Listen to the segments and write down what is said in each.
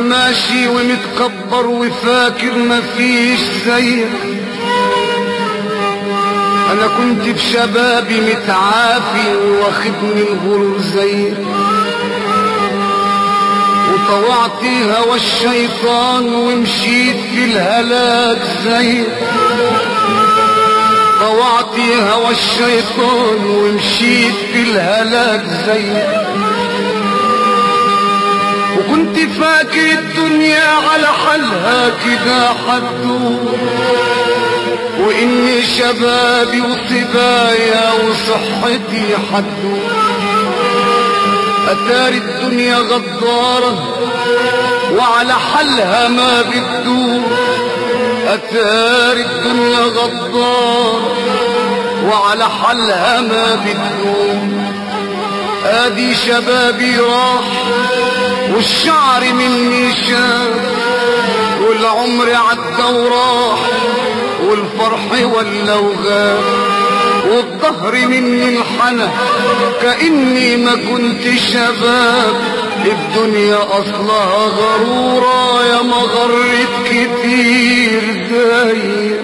ماشي ومتكبر وفاكر مفيش زيك انا كنت بشبابي متعافي واخدني الغرور زيك وطوعت هوى الشيطان ومشيت في الهلاك زيك طوعت هوى الشيطان ومشيت في الهلاك زيك وكنت فاكر الدنيا على حالها كده حدود وإني شبابي وصبايا وصحتي حدود أتاري الدنيا غدارة وعلى حالها ما بتدور أتاري الدنيا غدارة وعلى حالها ما بتدور ادي شبابي راح والشعر مني شاب والعمر عدى وراح والفرح ولا وغاب والظهر مني الحنى كأني ما كنت شباب الدنيا أصلها غرورة يا ما غرت كتير زيك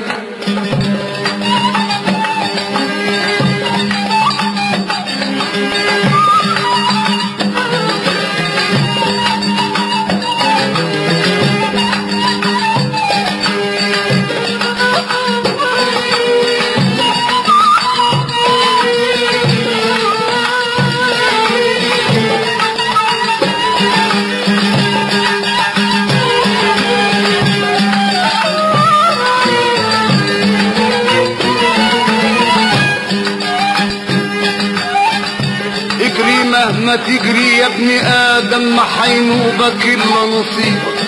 اجري مهما تجري يا ابن ادم ما حينوبك الا نصيبك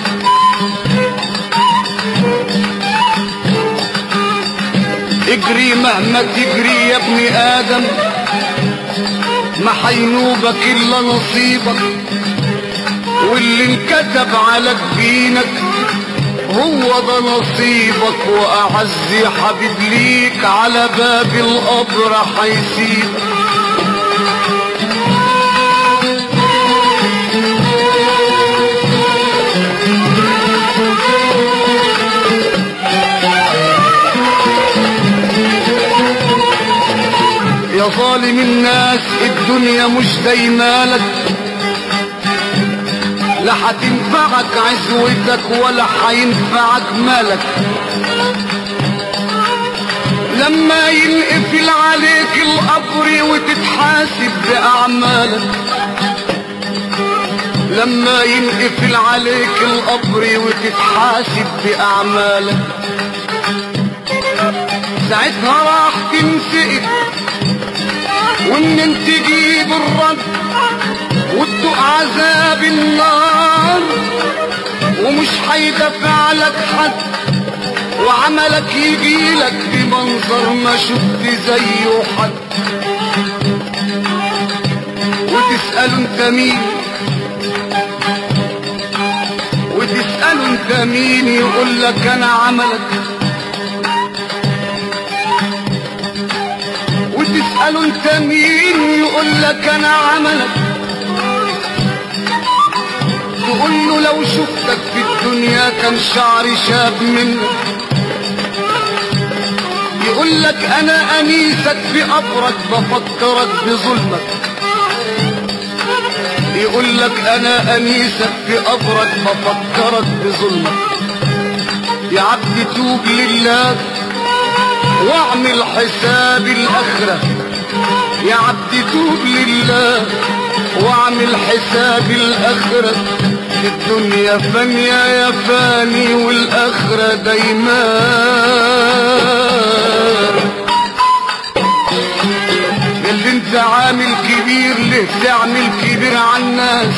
اجري مهما تجري يا ابن ادم ما حينوبك الا نصيبك واللي انكتب على جبينك هو ده نصيبك واعز حبيب ليك على باب القبر حيسيبك يا ظالم الناس الدنيا مش دايمالك لا هتنفعك عزوتك ولا هينفعك مالك لما ينقفل عليك القبر وتتحاسب بأعمالك لما ينقفل عليك القبر وتتحاسب بأعمالك ساعتها راح تنسئك وان انت تجيب الرد وتدوق عذاب النار ومش هيدفع لك حد وعملك يجيلك بمنظر ما شفت زيه حد وتسأله انت مين وتسأله انت مين يقول لك انا عملك وتسأله انت مين يقول لك انا عملك تقول له لو شفتك في الدنيا كان شعري شاب منك يقول لك انا انيسك في قبرك بفكرك بظلمك يقول لك انا انيسك في قبرك بفكرك بظلمك يا عبدي توب لله واعمل حساب الاخره يا عبدي توب لله واعمل حساب الاخره الدنيا فانية يا فاني والاخره دايما اللي انت عامل كبير ليه تعمل كبير على الناس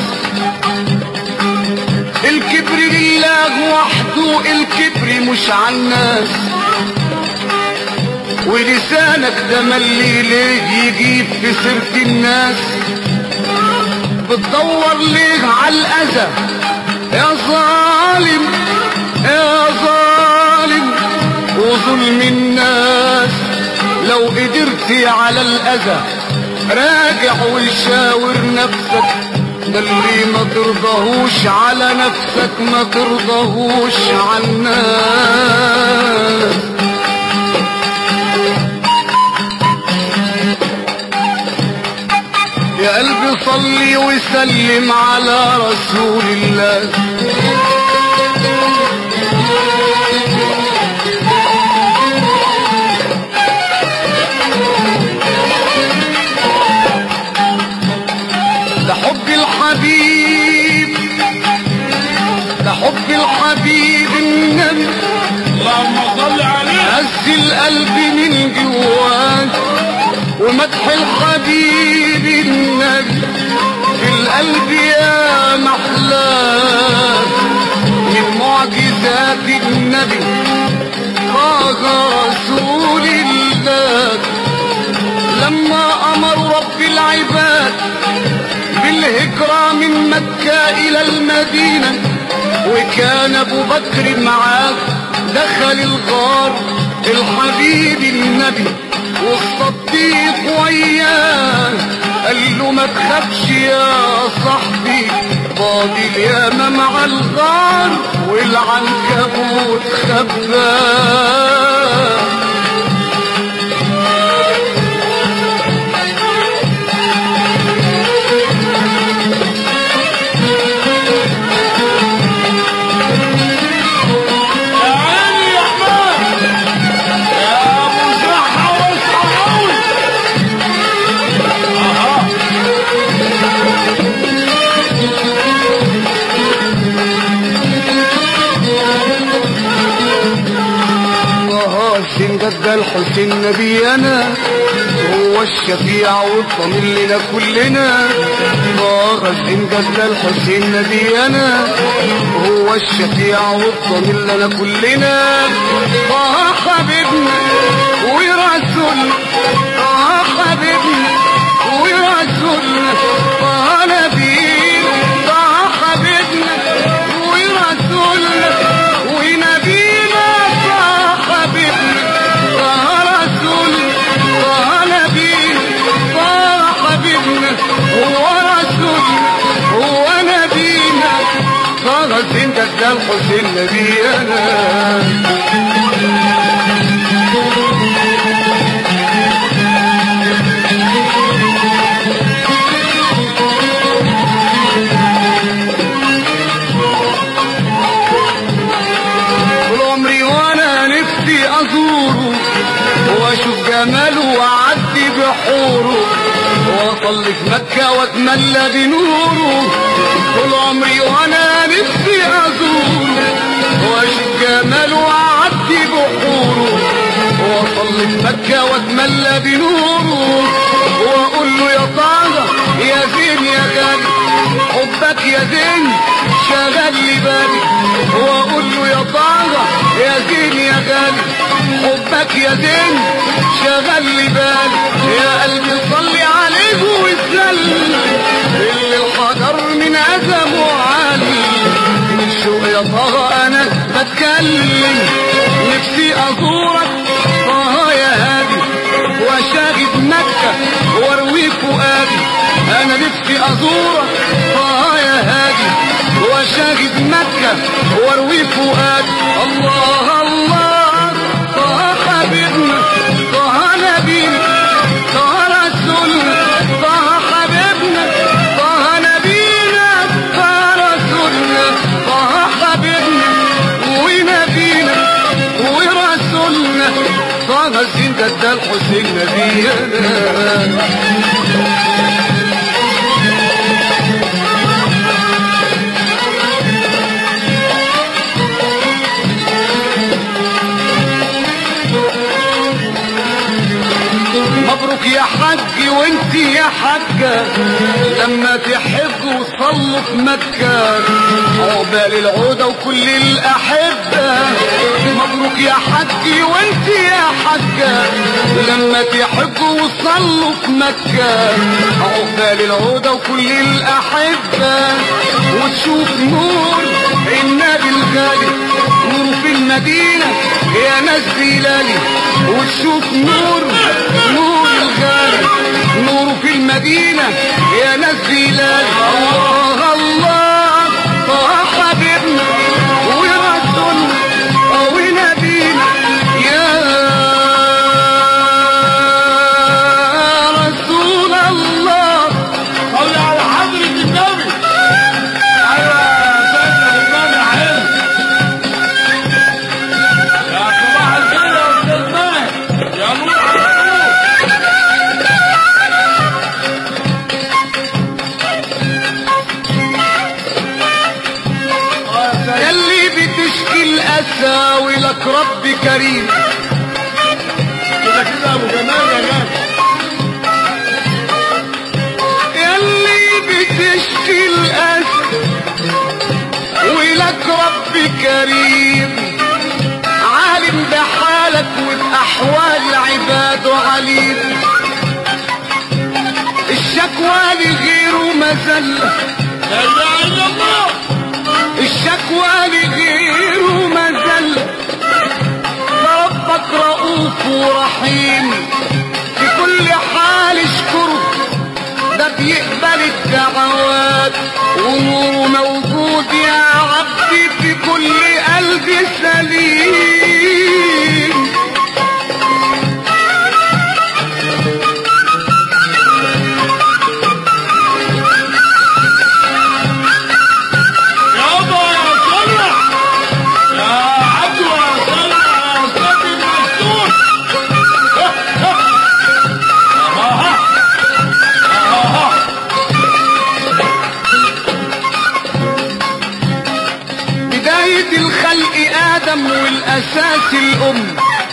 الكبر لله وحده الكبر مش على الناس ولسانك ده ملي ليه يجيب في سيرة الناس بتدور ليه على الأذى يا ظالم يا ظالم وظلم الناس لو قدرت على الأذى راجع وشاور نفسك ده اللي ما ترضاهوش على نفسك ما ترضاهوش على الناس يا قلبي صلي وسلم على رسول الله ده حب الحبيب ده حب الحبيب النبي اللهم صل عليه هز القلب من جواك ومدح الحبيب النبي في القلب يا محلاك من معجزات النبي طه رسول الله لما امر رب العباد بالهجرة من مكة إلى المدينة وكان أبو بكر معاه دخل الغار الحبيب النبي والصديق وياه قال له ما تخافش يا صاحبي فاضي الياما مع الغار والعنكبوت خباه يا عيني يا حماد يا ابو صحة والصحاوي اها طه السنجد ده الحسين نبينا هو الشفيع والضمير لنا كلنا طه السنجد ده الحسين نبينا هو الشفيع والضمير لنا كلنا طه حبيبنا ورسولنا طه حبيبنا ورسولنا طه نبينا طه حبيبنا ورسولنا ونبينا طه حبيبنا طه رسولنا طه نبينا طه حبيبنا هو رسولنا هو نبينا طه سنتك ده الحسين نبينا طول عمري وانا نفسي ازوره واشوف جماله واعدي بحوره واصل في مكة واتملى بنوره طول عمري وانا نفسي ازوره واشوف جماله واعدي بحوره واصل في مكة واتملى بنوره واقول له يا طه يا زين يا غالي حبك يا زين شغل لي بالي واقول له يا طه يا زين يا غالي حبك يا زين شغل لي بالي يا قلبي صلي عليه وسلم اللي الحجر من عزمه عالي من شوق يا طه انا بتكلم نفسي ازورك طه يا هادي واشاهد مكة واروي فؤادي انا نفسي ازورك طه يا هادي واشاهد مكة واروي فؤادي الله الله طه حبيبنا طه نبينا طه رسولنا طه حبيبنا طه نبينا طه رسولنا طه حبيبنا ونبينا ورسولنا طه الزين ده الحسين نبينا مبروك يا حج وانت يا حجة لما تحبوا وصلوا في مكة عقبال العودة وكل الأحبة مبروك يا حج وانت يا حجة لما تحبوا وصلوا في مكة عقبال العودة وكل الأحبة وتشوف نور النبي الغالي نور في المدينة يا ناس بلالي وتشوف نور نور الغالي نور في المدينة يا ناس بلاد الله الله طه حبيبنا ورسولنا ونبينا يا رسول الله صل على حضرة النبي ايوه يا سيدنا الامام العلم يا صباح الخير يا استاذ ماهر يا نور على النور اه يا سيدنا يلي بتشكي الأسى ولك رب كريم كده كده ابو جمال يا غالي يلي بتشكي الأسى ولك رب كريم عالم بحالك وبأحوال عباده عليم الشكوى لغيره مذلة لا اله الا الله الشكوى لغيره مذلة فربك رؤوف ورحيم في كل حال اشكره ده بيقبل الدعوات ونوره موجود يا عبدي في كل قلب سليم يابا يا صلح يا عبد يا صلح يا استاذ المسؤول بداية الخلق آدم والأساس الأم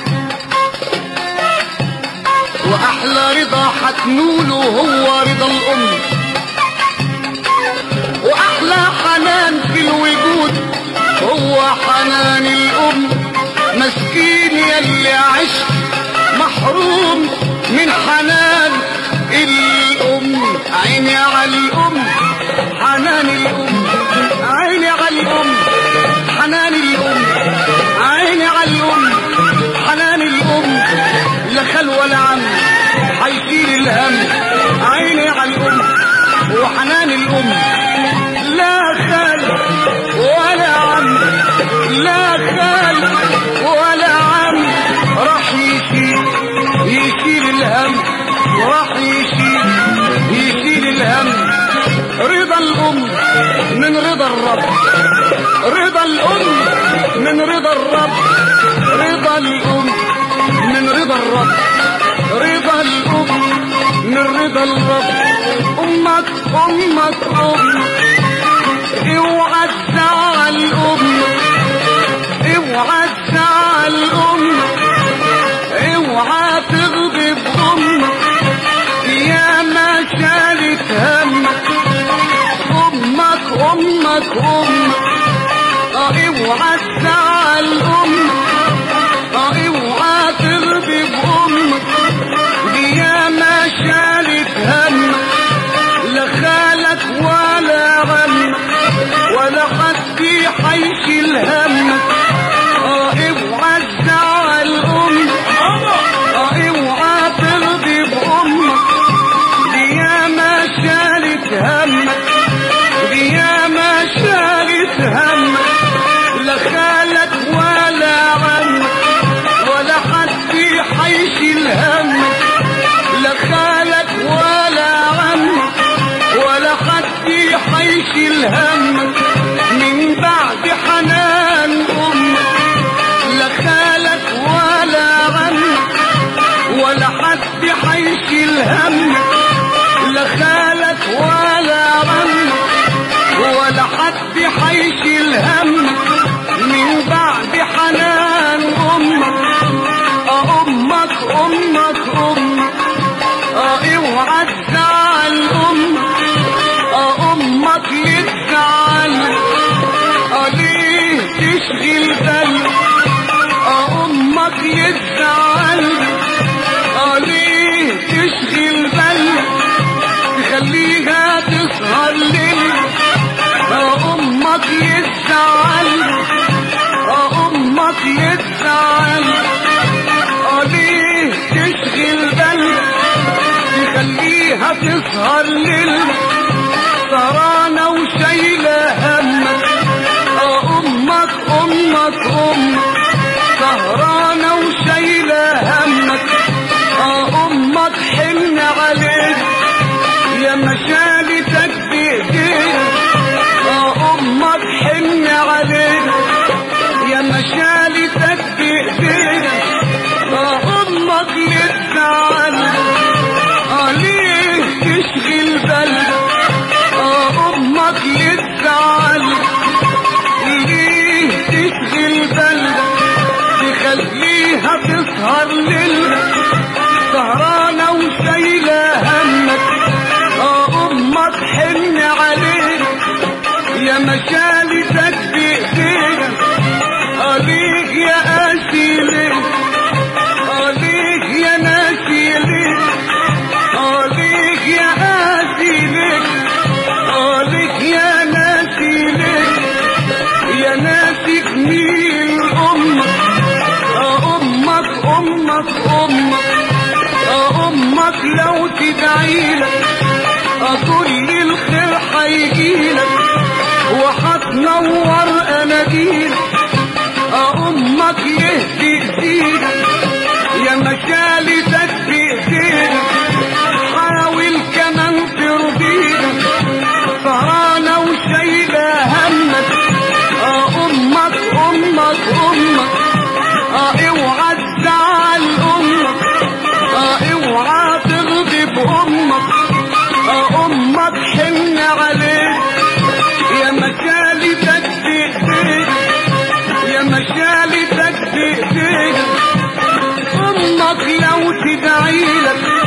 وأحلى رضا حتنوله هو رضا الأم وأحلى حنان في الوجود هو حنان الأم مسكين يلي عشت محروم من حنان الأم عيني على الأم حنان الأم عيني على الأم حنان الأم عيني على الأم حنان الأم لا خل ولا عم حيشيل الهم عيني على الأم وحنان الأم لا خال ولا عم لا خال ولا عم راح يشيل يشيل الهم راح يشيل يشيل الهم رضا الأم من رضا الرب رضا الأم من رضا الرب رضا الأم من رضا الرب رضا الأم من رضا الرب أمك أمك أمك اوعى تزعل أمك اوعى تزعل أمك اوعى تغضب أمك يا ما شالت همك أمك أمك أمك اه اوعى تزعل أمك اه اوعى تغضب أمك دي يا ما شالت همك لا خالك ولا عمك ولا حد حيشيل همك اه اوعى تزعل أمك اه اوعى تغضب أمك دي يا ما شالت همك دي يا ما شالت همك لا خالك ولا عمك ولا حد حيشيل همك لا خالك ولا عمك ولا حد حيشيل همك من بعد حنان امك لا خالك ولا عمك ولا حد حيشيل همك لا خالك ولا عمك ولا حد حيشيل همك من بعد حنان امك اه امك امك امك اه اوعى تزعل امك اه امك يتزعل اه ليه تشغل بالك اه امك يتزعل اه ليه تشغل بالك تخليها تسهر ليل اه امك يتزعل اه امك يتزعل اه ليه تشغل بالك هتسهر ليلنا سهرانة وشايلة همك اه امك امك امك سهرانة وشايلة همك اه امك حن عليك يا مشالتك بايديك اه امك حن عليك يا مشالتك بايديك اه امك لسه عنك اه ليه تشغل بالك اه امك لسه عنك ليه تشغل بالك تخليها تسهر ليلنا سهرانة وشايلة همك اه امك حن عليك يا مشالتك بايديك اه ليك يا قاسي ليك اه ليك يا ناسي ليك اه ليك يا قاسي ليك اه ليك يا ناسي ليك يا ناسي جميل امك اه امك امك امك اه امك لو تدعيلك اه كل الخير هيجيلك وهتنور اناديلك اه امك يهدي ايديك يا مشالتك بايديك حاول كمان ترضيك سهرانة وشايلة همك اه امك امك امك اه اوعى تزعل امك اه اوعى تغضب امك اه امك حن عليك يا مشالتك بايديك يا مشالتك بايديك امك لو تدعيلك